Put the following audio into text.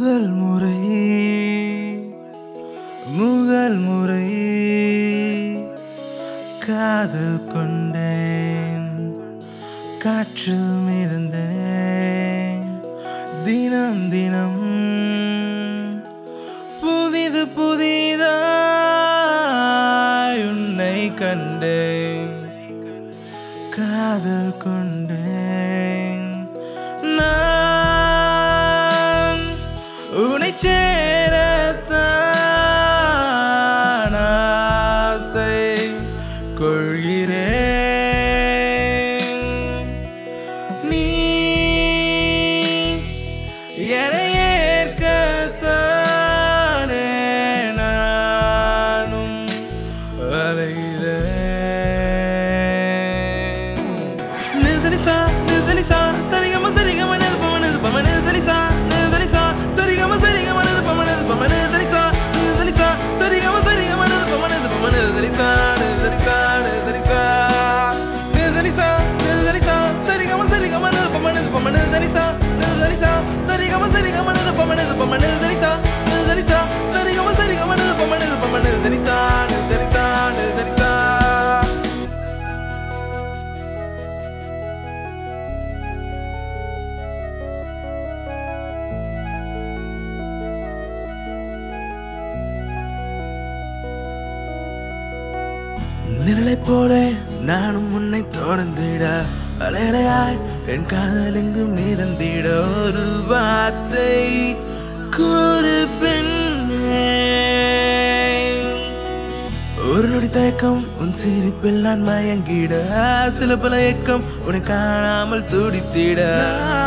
முதல் முறை முதல் முறை காதல் கொண்டேன் காற்றில் மிதந்தேன் தினம் தினம் புதிது புதிதாய் உன்னை கண்டேன் காதல் கொண்டேன் நான் உன்னை சேரத்தான் ஆசை கொள்கிறேன் நீ என்னை ஏற்கத்தானே நானும் அலைகிறேன் நிதனிசா நிதனிசா சரிகம சரிகம நிதபம நிதபம நிதனிசா நிதனிசா சரிகம சரிகம நிதபம நிதபம நிதனிசா நிதனிசா சரிகம சரிகம நிதபம நிதபம நிதனிசா நிதனிசா நிதனிசா நிதனிசா நிதனிசா சரிகம சரிகம நிதபம நிதபம நிதனிசா நிதனிசா சரிகம சரிகம நிதபம நிதபம நிதனிசா நிதனிசா சரிகம சரிகம நிதபம நிதபம நிதனிசா நிதனிசா நிதனிசா நிழலை போல நானும் உன்னை தொடர்ந்திட அலையலையாய் என் காதல் எங்கும் நிறந்திட ஒரு வார்த்தை கூறு பெண்ணே ஒரு நொடி தயக்கம் உன் சிரிப்பில் நான் மயங்கிட சில பல ஏக்கம் உன்னை காணாமல் துடித்திட